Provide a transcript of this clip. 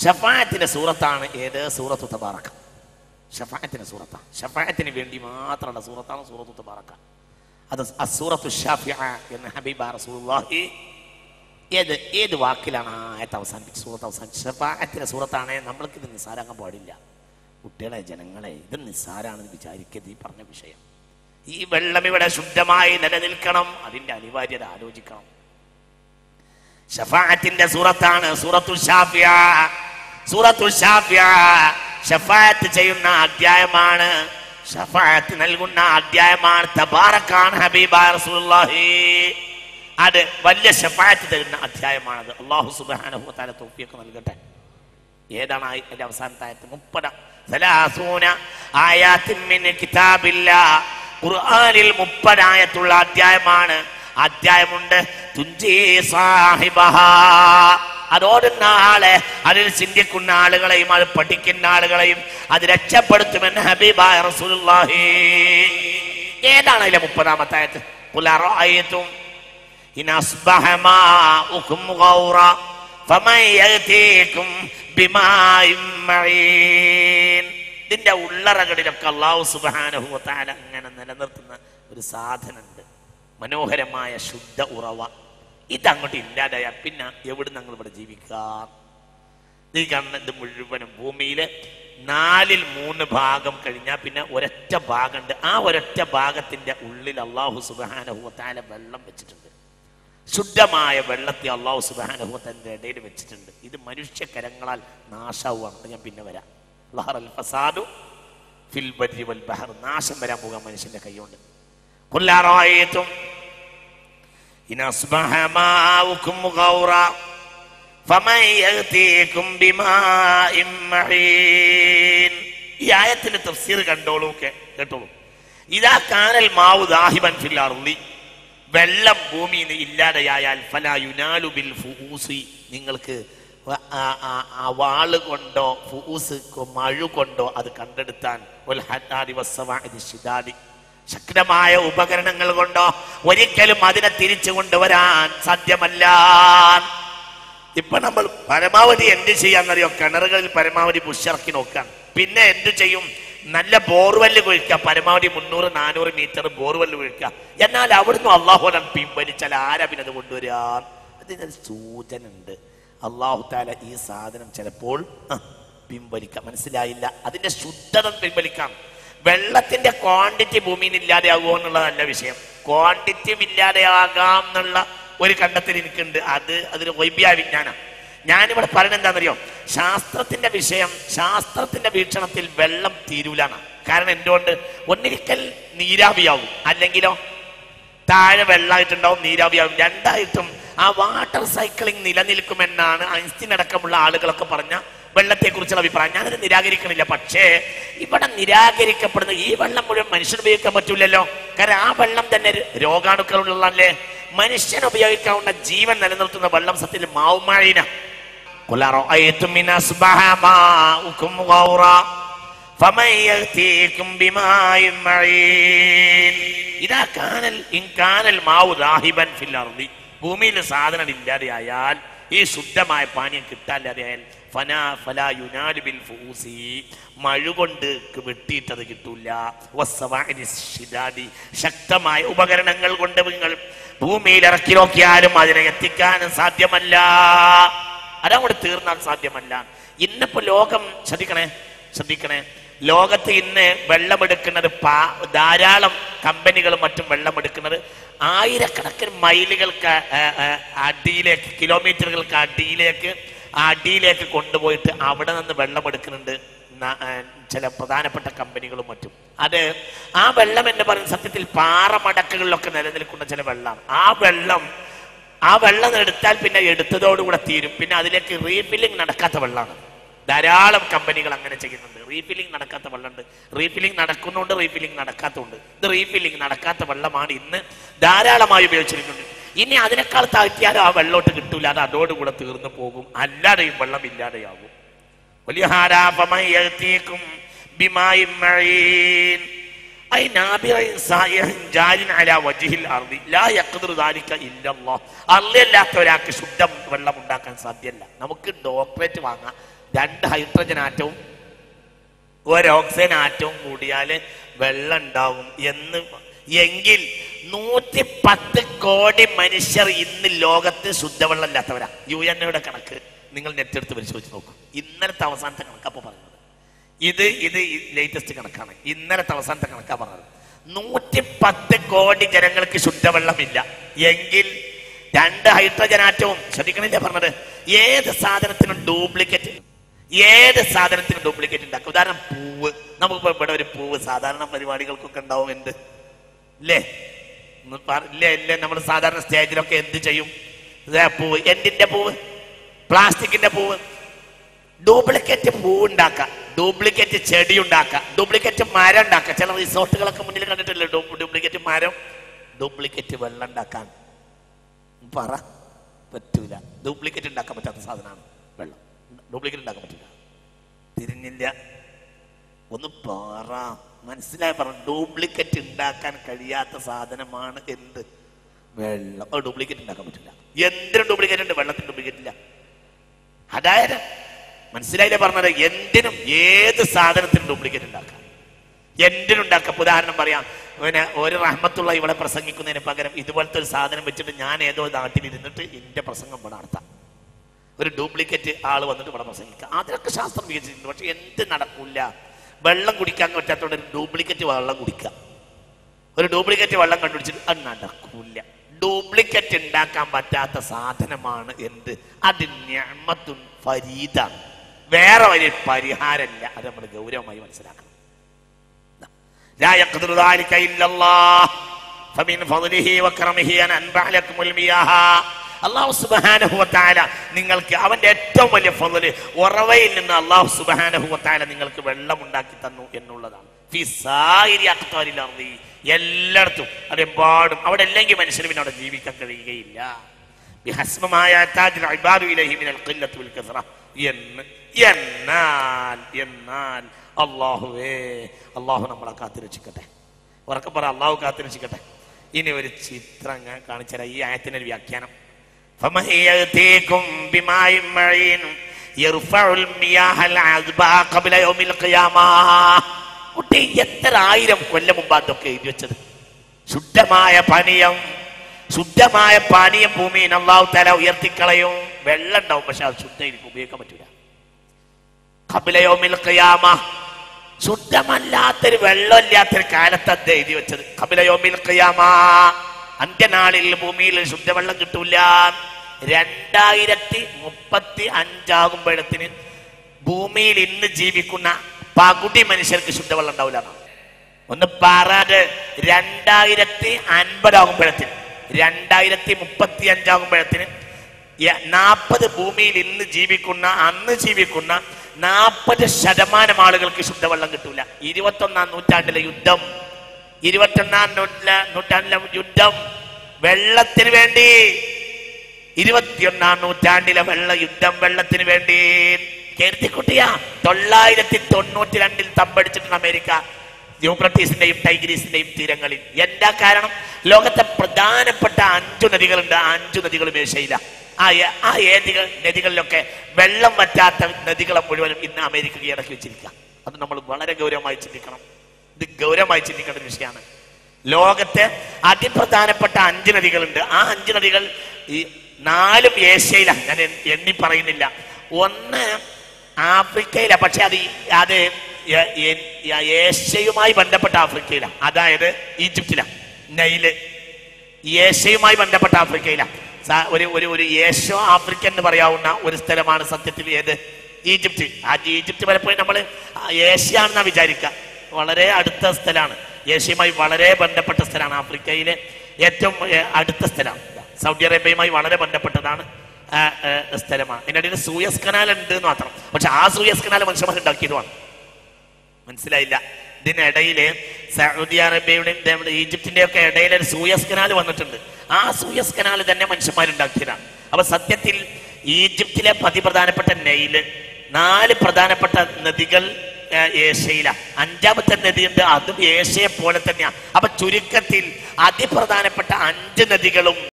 ഷഫായത്തിന്റെ സൂറത്താണ് ഏത് സൂറത്തു തബാറക്ക ഷഫായത്തിന്റെ സൂറത്താണ് ഷഫായത്തിന് വേണ്ടി മാത്രമുള്ള സൂറത്താണ് സൂറത്തു തബാറക്ക അത് അസൂറത്തു ഷാഫിഅ എന്ന് ഹബീബ റസൂലുള്ളാഹി ഏത് ഏത് വാക്കിലാണ് ആ ആയത്ത് അവസാനിപ്പിച്ച് സൂറത്ത് അവസാനിച്ച് ഷഫായത്തിന്റെ സൂറത്താണ് നമ്മൾക്ക് ഇത് നിസ്സാരാക്കാൻ പാടില്ല കുട്ടികളെ ജനങ്ങളെ ഇത് നിസ്സാരാണെന്ന് വിചാരിക്കരുത് ഈ പറഞ്ഞ വിഷയം ഈ വെള്ളം ഇവിടെ ശുദ്ധമായി നിലനിൽക്കണം അതിന്റെ അനിവാര്യത ആലോചിക്കണം ഷഫാഅത്തിന്റെ സൂറത്താണ് സൂറത്തു ഷാഫിയ സൂറത്തു ഷാഫിയ ഷഫാഅത്ത് ചെയ്യുന്ന അധ്യായമാണ് ഷഫാഅത്ത് നൽകുന്ന അധ്യായമാണ് തബാറക്കാണ് ഹബീബ റസൂലുള്ളാഹി അത് വലിയ ഷഫാഅത്ത് തരുന്ന അധ്യായമാണത് അള്ളാഹു സുബ്ഹാനഹു വ തആല തൗഫീഖ് നൽകട്ടെ ഏതാണ് ആയ- അതിന്റെ അവസാനത്തെ ആയത്ത് മുപ്പത് സലാസൂന ആയാത്തിൻ മിൻ കിതാബില്ലാ ഖുർആനിൽ മുപ്പതായത്തുള്ള അധ്യായമാണ് അധ്യായമുണ്ട് തുഞ്ചി സാഹിബഹ അതോടുന്ന ആളെ അതിൽ ചിന്തിക്കുന്ന ആളുകളെയും അത് പഠിക്കുന്ന ആളുകളെയും അത് രക്ഷപ്പെടുത്തുമെന്ന് ഹബീബായ റസൂലുള്ളാഹി ഏതാണ് അതിലെ മുപ്പതാമത്തെ ആയത്ത് ഖുൽ അറഅയ്തും إن أصبح ماؤكم غورا فمن يأتيكم بماء معين ഇതിന്റെ ഉള്ളറകളിലൊക്കെ അള്ളാഹു സുബാനഹു താല അങ്ങനെ നിലനിർത്തുന്ന ഒരു സാധനമുണ്ട് മനോഹരമായ ശുദ്ധ ഉറവ ഇതങ്ങോട്ട് ഇല്ലാതായ പിന്നെ എവിടെ ഞങ്ങൾ ഇവിടെ ജീവിക്കാം ഈ കാണുന്നത് മുഴുവനും ഭൂമിയിലെ നാലിൽ മൂന്ന് ഭാഗം കഴിഞ്ഞാൽ പിന്നെ ഒരൊറ്റ ഭാഗമുണ്ട് ആ ഒരൊറ്റ ഭാഗത്തിന്റെ ഉള്ളിൽ അള്ളാഹു സുബാനഹുവത്താല വെള്ളം വെച്ചിട്ടുണ്ട് ശുദ്ധമായ വെള്ളത്തെ അള്ളാഹു സുബാനഹുവത്തന്റെ ഇടയിൽ വെച്ചിട്ടുണ്ട് ഇത് മനുഷ്യകരങ്ങളാൽ നാശാവുകയാണ് അത് ഞാൻ പിന്നെ വരാം ലഹർ അൽ ഫസാദു ഫിൽ ബരി വൽ ബഹർ നാശം വരാൻ പോകാൻ മനുഷ്യന്റെ കൈകൊണ്ട് കൊല്ലാറായിട്ടും إن أصبح ماؤكم غورا فمن يأتيكم بماء معين ഈ ആയത്തിന്റെ തഫ്സീർ കണ്ടോളൂ കേ- കേട്ടോളൂ ഇതാ കാനൽ മാവു ദാഹിബൻ ഫിൽ അർളി വെള്ളം ഭൂമിയിൽ നിന്ന് ഇല്ലാതെയായാൽ ഫല യുനാലു ബിൽ ഫുഊസി നിങ്ങൾക്ക് വ- ആ- ആ- ആ വാള് കൊണ്ടോ ഫുഊസ് കൊ- മഴ കൊണ്ടോ അത് കണ്ടെടുത്താൻ വൽ ഹദ്ദാദി വസ്സവാഇദി ശിദാദി ശക്തമായ ഉപകരണങ്ങൾ കൊണ്ടോ ഒരിക്കലും അതിനെ തിരിച്ചു കൊണ്ടുവരാൻ സാധ്യമല്ല ഇപ്പൊ നമ്മൾ പരമാവധി എന്ത് ചെയ്യാന്നറിയോ കിണറുകളിൽ പരമാവധി പുഷിറക്കി നോക്കാൻ പിന്നെ എന്ത് ചെയ്യും നല്ല ബോർവെല്ല് കുഴിക്കുക പരമാവധി മുന്നൂറ് നാനൂറ് മീറ്റർ ബോർവെല്ല് കുഴിക്കുക എന്നാൽ അവിടുന്ന് അള്ളാഹുലം പിൻവലിച്ചാൽ ആരാ പിന്നെ അത് കൊണ്ടുവരാൻ അതിനൊരു സൂചന ഉണ്ട് അള്ളാഹു താല ഈ സാധനം ചിലപ്പോൾ ആ, പിൻവലിക്കാം മനസ്സിലായില്ല അതിന്റെ ശുദ്ധത പിൻവലിക്കാം വെള്ളത്തിന്റെ ക്വാണ്ടിറ്റി ഭൂമിയിൽ ഇല്ലാതെയാകുമോ എന്നുള്ളതല്ല വിഷയം ക്വാണ്ടിറ്റിയും ഇല്ലാതെയാകാം എന്നുള്ള ഒരു കണ്ടെത്തൽ എനിക്കുണ്ട് അത് അതൊരു വൈബ്യ വിജ്ഞാനം ഞാനിവിടെ പറയുന്നത് എന്താണെന്നറിയോ ശാസ്ത്രത്തിന്റെ വിഷയം ശാസ്ത്രത്തിന്റെ വീക്ഷണത്തിൽ വെള്ളം തീരൂലാണ് കാരണം എന്തുകൊണ്ട് ഒന്നിരിക്കൽ നീരാവിയാവും അല്ലെങ്കിലോ താഴെ വെള്ളമായിട്ടുണ്ടാവും നീരാവിയാവും രണ്ടായിട്ടും ആ വാട്ടർ സൈക്ലിംഗ് നിലനിൽക്കുമെന്നാണ് ഐൻസ്റ്റീൻ അടക്കമുള്ള ആളുകളൊക്കെ പറഞ്ഞ വെള്ളത്തെക്കുറിച്ചുള്ള അഭിപ്രായം ഞാനത് നിരാകരിക്കണില്ല പക്ഷേ ഇവിടെ നിരാകരിക്കപ്പെടുന്ന ഈ വെള്ളം മുഴുവൻ മനുഷ്യൻ ഉപയോഗിക്കാൻ പറ്റൂലല്ലോ കാരണം ആ വെള്ളം തന്നെ രോഗാണുക്കളുള്ളതല്ലേ മനുഷ്യൻ ഉപയോഗിക്കാവുന്ന ജീവൻ നിലനിർത്തുന്ന വെള്ളം സത്യത്തിൽ മാവുമാഴിന قل أرأيتم إن أصبح ماؤكم غورا فمن يأتيكم بماء معين إذا كان ال- إن كان الماء ذاهبا في الأرض ഭൂമിയിൽ സാധനം ഇല്ലാതെയായാൽ ഈ ശുദ്ധമായ പാനീയം കിട്ടാനില്ലാതെയായാൽ ഫനാ ഫലാ യുനാലു ബിൽ ഫൂസി മഴ കൊണ്ട് ക്ക് വെട്ടിയിട്ടത് കിട്ടൂല വസ്സവാഇനി ശിദാദി ശക്തമായ ഉപകരണങ്ങൾ കൊണ്ട് നിങ്ങൾ ഭൂമിയിൽ ഇറക്കി നോക്കിയാലും അതിനെ എത്തിക്കാനും സാധ്യമല്ല അതങ്ങോട്ട് തീർന്നാൽ സാധ്യമല്ല ഇന്നിപ്പോ ലോകം ശ്രദ്ധിക്കണേ ശ്രദ്ധിക്കണേ ലോകത്ത് ഇന്ന് വെള്ളമെടുക്കുന്നത് പാ ധാരാളം കമ്പനികളും മറ്റും വെള്ളമെടുക്കുന്നത് ആയിരക്കണക്കിന് മൈലുകൾക്ക് ആ, ആ, അടിയിലേക്ക് കിലോമീറ്ററുകൾക്ക് അടിയിലേക്ക് ആ അടിയിലേക്ക് കൊണ്ടുപോയിട്ട് അവിടെ നിന്ന് വെള്ളമെടുക്കുന്നുണ്ട് ന- ആ, ചില പ്രധാനപ്പെട്ട കമ്പനികളും മറ്റും അത് ആ വെള്ളം എന്ന് പറയുന്ന സത്യത്തിൽ പാറമടക്കുകളിലൊക്കെ നിലനിൽക്കുന്ന ചില വെള്ളമാണ് ആ വെള്ളം ആ വെള്ളം എടുത്താൽ പിന്നെ എടുത്തതോടുകൂടെ തീരും പിന്നെ അതിലേക്ക് റീഫില്ലിംഗ് നടക്കാത്ത വെള്ളമാണ് ധാരാളം കമ്പനികൾ അങ്ങനെ ചെയ്യുന്നുണ്ട് റീഫില്ലിംഗ് നടക്കാത്ത വെള്ളമുണ്ട് റീഫില്ലിംഗ് നടക്കുന്നുണ്ട് റീഫില്ലിംഗ് നടക്കാത്തതുണ്ട് ഇത് റീഫില്ലിംഗ് നടക്കാത്ത വെള്ളമാണ് ഇന്ന് ധാരാളമായി ഉപയോഗിച്ചിരിക്കുന്നത് ഇനി അതിനേക്കാൾ താഴ്ത്തിയാലും ആ വെള്ളോട്ട് കിട്ടൂല അത് അതോടുകൂടെ തീർന്നു പോകും അല്ലാതെയും വെള്ളം ഇല്ലാതെയാകും ولهذا فمن يأتيكم بماء معين أي نابع صائح جار على وجه الأرض لا يقدر ذلك إلا الله അല്ലാത്ത ഒരാൾക്ക് ശുദ്ധ വെള്ളം ഉണ്ടാക്കാൻ സാധ്യമല്ല നമുക്ക് ഡോക്ടറേറ്റ് വാങ്ങാം രണ്ട് ഹൈഡ്രജൻ ആറ്റവും ഒരു ഓക്സിജൻ ആറ്റവും കൂടിയാൽ വെള്ളം ഉണ്ടാവും എന്ന് എങ്കിൽ നൂറ്റി പത്ത് കോടി മനുഷ്യർ ഇന്ന് ലോകത്ത് ശുദ്ധവെള്ളം ഇല്ലാത്തവരാ യു എൻ എയുടെ കണക്ക് നിങ്ങൾ നെറ്റ് എടുത്ത് പരിശോധിച്ച് നോക്കും ഇന്നലത്തെ അവസാനത്തെ കണക്കപ്പോൾ പറഞ്ഞത് ഇത് ഇത് ലേറ്റസ്റ്റ് കണക്കാണ് ഇന്നലത്തെ അവസാനത്തെ കണക്കാ പറഞ്ഞത് നൂറ്റി പത്ത് കോടി ജനങ്ങൾക്ക് ശുദ്ധവെള്ളമില്ല എങ്കിൽ രണ്ട് ഹൈഡ്രജൻ ആറ്റവും ശ്രദ്ധിക്കണില്ല പറഞ്ഞത് ഏത് സാധനത്തിനും ഡ്യൂപ്ലിക്കേറ്റ് ഏത് സാധനത്തിനും ഡ്യൂപ്ലിക്കേറ്റ് ഉണ്ടാക്കും ഉദാഹരണം പൂവ് നമുക്കിപ്പോ ഇവിടെ ഒരു പൂവ് സാധാരണ പരിപാടികൾക്കൊക്കെ ഉണ്ടാവും എന്ത് ഇല്ലേ ഒന്ന് പറ- ഇല്ലേ ഇല്ലേ നമ്മൾ സാധാരണ സ്റ്റേജിലൊക്കെ എന്ത് ചെയ്യും ഇതാ പൂവ് എന്തിന്റെ പൂവ് പ്ലാസ്റ്റിക്കിന്റെ പൂവ് ഡ്യൂപ്ലിക്കേറ്റ് പൂവ് ഉണ്ടാക്കാം ഡ്യൂപ്ലിക്കേറ്റ് ചെടി ഉണ്ടാക്കാം ഡ്യൂപ്ലിക്കേറ്റ് മരം ഉണ്ടാക്കാം ചില റിസോർട്ടുകളൊക്കെ മുന്നിൽ കണ്ടിട്ടില്ലേ ഡ്യൂപ്ലിക്കേറ്റ് മരം ഡ്യൂപ്ലിക്കേറ്റ് വെള്ളം ഉണ്ടാക്കാൻ പറ പറ്റൂല ഡ്യൂപ്ലിക്കേറ്റ് ഉണ്ടാക്കാൻ പറ്റാത്ത സാധനമാണ് വെള്ളം ഡ്യൂപ്ലിക്കേറ്റ് ഉണ്ടാക്കാൻ പറ്റില്ല തിരിഞ്ഞില്ല ഒന്ന് പറ മനസ്സിലായി പറ ഡ്യൂപ്ലിക്കേറ്റ് ഉണ്ടാക്കാൻ കഴിയാത്ത സാധനമാണ് എന്ത് വെള്ളം അത് ഡ്യൂപ്ലിക്കേറ്റ് ഉണ്ടാക്കാൻ പറ്റില്ല എന്തിനും ഡ്യൂപ്ലിക്കേറ്റ് ഉണ്ട് വെള്ളത്തിന് ഡ്യൂപ്ലിക്കേറ്റ് ഇല്ല അതായത് മനസ്സിലായില്ലേ പറഞ്ഞത് എന്തിനും ഏത് സാധനത്തിനും ഡ്യൂപ്ലിക്കേറ്റ് ഉണ്ടാക്കാം എന്തിനും ഉണ്ടാക്കാം ഇപ്പൊ ഉദാഹരണം പറയാം പിന്നെ ഒരു റഹ്മത്തുള്ള ഇവിടെ പ്രസംഗിക്കുന്നതിന് പകരം ഇതുപോലത്തെ ഒരു സാധനം വെച്ചിട്ട് ഞാൻ ഏതോ നാട്ടിൽ ഇരുന്നിട്ട് എന്റെ പ്രസംഗം ഇവിടെ നടത്താം ഒരു ഡ്യൂപ്ലിക്കേറ്റ് ആൾ വന്നിട്ട് ഇവിടെ പ്രസംഗിക്കാം അതിനൊക്കെ ശാസ്ത്രം വികസിച്ചിട്ടുണ്ട് പക്ഷെ എന്ത് നടക്കൂല വെള്ളം കുടിക്കാൻ പറ്റാത്തതുകൊണ്ട് ഒരു ഡ്യൂപ്ലിക്കേറ്റ് വെള്ളം കുടിക്കാം ഒരു ഡ്യൂപ്ലിക്കേറ്റ് വെള്ളം കണ്ടുപിടിച്ചിട്ട് അത് നടക്കൂല ഡ്യൂപ്ലിക്കേറ്റ് ഉണ്ടാക്കാൻ പറ്റാത്ത സാധനമാണ് എന്ത് അത് ഞമ്മത്തും ഫരീദാണ് വേറെ ഒരു പരിഹാരമില്ല അത് നമ്മൾ ഗൗരവമായി മനസ്സിലാക്കണം لا يقدر ذلك إلا الله فمن فضله وكرمه أن أنبع لكم المياه അള്ളാഹു സുബാനഹുവത്തായ നിങ്ങൾക്ക് അവന്റെ ഏറ്റവും വലിയ ഫضല് ഉറവയിൽ നിന്ന് അള്ളാഹു സുബാനഹുവത്തായ നിങ്ങൾക്ക് വെള്ളം ഉണ്ടാക്കി തന്നു എന്നുള്ളതാണ് ഫി സായിരി അഖ്താരിൽ അർദി. എല്ലായിടത്തും അതെമ്പാടും അവിടെ അല്ലെങ്കിൽ മനുഷ്യന് പിന്നെ അവിടെ ജീവിക്കാൻ കഴിയുകയില്ല ബിഹസ്മമായ താജിൽ ഇബാദു ഇലൈഹി മിനൽ ഖില്ലത്തി വൽ കസ്റ എന്ന് എന്നാൽ എന്നാൽ അള്ളാഹുവേ അള്ളാഹു നമ്മളെ കാത്തിരക്ഷിക്കട്ടെ ഉറക്കെ പറ അള്ളാഹു കാത്തിരക്ഷിക്കട്ടെ ഇനി ഒരു ചിത്രം ഞാൻ കാണിച്ചുതരാം ഈ ആയത്തിന്റെ ഒരു വ്യാഖ്യാനം فمن يأتيكم بماء معين يرفع المياه العذباء قبل يوم القيامة കുട്ടി എത്ര ആയിരം കൊല്ലം മുമ്പ് അതൊക്കെ എഴുതി വെച്ചത് ശുദ്ധമായ പാനീയം ശുദ്ധമായ പാനീയം ഭൂമിയിൽ അള്ളാഹു തല ഉയർത്തിക്കളയും വെള്ളം ഉണ്ടാവും പക്ഷെ അത് ശുദ്ധമായിരിക്കും ഉപയോഗിക്കാൻ പറ്റൂല കപിലയോമിൽ ഖിയാമ ശുദ്ധമല്ലാത്തൊരു വെള്ളമില്ലാത്തൊരു കാലത്ത് അത് എഴുതി വെച്ചത് കപിലയോമിൽ ഖിയാമ അന്ത്യനാളിൽ ഭൂമിയിൽ ശുദ്ധവെള്ളം കിട്ടൂല രണ്ടായിരത്തി മുപ്പത്തി അഞ്ചാകുമ്പോഴത്തിന് ഭൂമിയിൽ ഇന്ന് ജീവിക്കുന്ന പകുതി മനുഷ്യർക്ക് ശുദ്ധവെള്ളം ഉണ്ടാവില്ല എന്നാണ്. ഒന്ന് പറയാത് രണ്ടായിരത്തി അൻപതാകുമ്പോഴത്തിന് രണ്ടായിരത്തി മുപ്പത്തി അഞ്ചാകുമ്പോഴത്തിന് നാൽപ്പത് ഭൂമിയിൽ ഇന്ന് ജീവിക്കുന്ന അന്ന് ജീവിക്കുന്ന നാൽപ്പത് ശതമാനം ആളുകൾക്ക് ശുദ്ധവെള്ളം കിട്ടൂല ഇരുപത്തൊന്നാം നൂറ്റാണ്ടിലെ യുദ്ധം ഇരുപത്തൊന്നാം നൂറ്റിലെ നൂറ്റാണ്ടിലെ യുദ്ധം വെള്ളത്തിന് വേണ്ടി ഇരുപത്തിയൊന്നാം നൂറ്റാണ്ടിലെ വെള്ള യുദ്ധം വെള്ളത്തിന് വേണ്ടി കരുതിക്കുട്ടിയാ തൊള്ളായിരത്തി തൊണ്ണൂറ്റി രണ്ടിൽ തമ്പടിച്ചിട്ടുണ്ട് അമേരിക്ക യൂക്രട്ടീസിന്റെയും ടൈഗ്രീസിന്റെയും തീരങ്ങളിൽ എന്താ കാരണം ലോകത്തെ പ്രധാനപ്പെട്ട അഞ്ചു നദികളുണ്ട് ആ അഞ്ചു നദികളും ഏഷ്യയില ആ ഏ- ആ ഏതികൾ നദികളിലൊക്കെ വെള്ളം വറ്റാത്ത നദികളെ മുഴുവനും ഇന്ന് അമേരിക്ക കീഴടക്കി വെച്ചിരിക്കുക അത് നമ്മൾ വളരെ ഗൗരവമായി ചിന്തിക്കണം ഇത് ഗൗരവമായി ചിന്തിക്കേണ്ട ഒരു വിഷയമാണ് ലോകത്തെ അതിപ്രധാനപ്പെട്ട അഞ്ച് നദികളുണ്ട് ആ അഞ്ച് നദികൾ ഈ നാലും ഏഷ്യയിലാണ് ഞാൻ എ- എണ്ണി പറയുന്നില്ല ഒന്ന് ആഫ്രിക്കയിലാണ് പക്ഷെ അത് ഈ- അത് ഏ- ഏ- ഏഷ്യയുമായി ബന്ധപ്പെട്ട ആഫ്രിക്കയിലാണ് അതായത് ഈജിപ്തിലാണ് നൈല് ഏഷ്യയുമായി ബന്ധപ്പെട്ട ആഫ്രിക്കയിലാണ് സ- ഒരു ഒരു ഒരു ഏഷ്യ ആഫ്രിക്ക എന്ന് പറയാവുന്ന ഒരു സ്ഥലമാണ് സത്യത്തിൽ ഏത് ഈജിപ്റ്റ് ആ ഈജിപ്റ്റ് പലപ്പോഴും നമ്മൾ ഏഷ്യ ആണെന്നാ വിചാരിക്കുക വളരെ അടുത്ത സ്ഥലമാണ് ഏഷ്യയുമായി വളരെ ബന്ധപ്പെട്ട സ്ഥലമാണ് ആഫ്രിക്കയിലെ ഏറ്റവും ഏ, അടുത്ത സ്ഥലമാണ് സൗദി അറേബ്യയുമായി വളരെ ബന്ധപ്പെട്ടതാണ് ആ, ഏ, സ്ഥലമാണ് ഇതിനിടയിൽ സൂയസ് കനാൽ ഉണ്ട് എന്ന് മാത്രം പക്ഷെ ആ സൂയസ് കനാൽ മനുഷ്യന്മാർ ഉണ്ടാക്കിയതുമാണ് മനസ്സിലായില്ല ഇതിനിടയില് സൗദി അറേബ്യയുടെയും നമ്മുടെ ഈജിപ്തിന്റെ ഒക്കെ ഇടയിൽ ഒരു സൂയസ് കനാൽ വന്നിട്ടുണ്ട് ആ സൂയസ് കനാൽ തന്നെ മനുഷ്യന്മാരുണ്ടാക്കിയതാണ് അപ്പൊ സത്യത്തിൽ ഈജിപ്തിലെ അതിപ്രധാനപ്പെട്ട നെയില് നാല് പ്രധാനപ്പെട്ട നദികൾ ഏർ, ഏഷ്യയിലാണ് അഞ്ചാമത്തെ നദിയുണ്ട് അതും ഏഷ്യയെ പോലെ തന്നെയാണ് അപ്പൊ ചുരുക്കത്തിൽ അതിപ്രധാനപ്പെട്ട അഞ്ച് നദികളും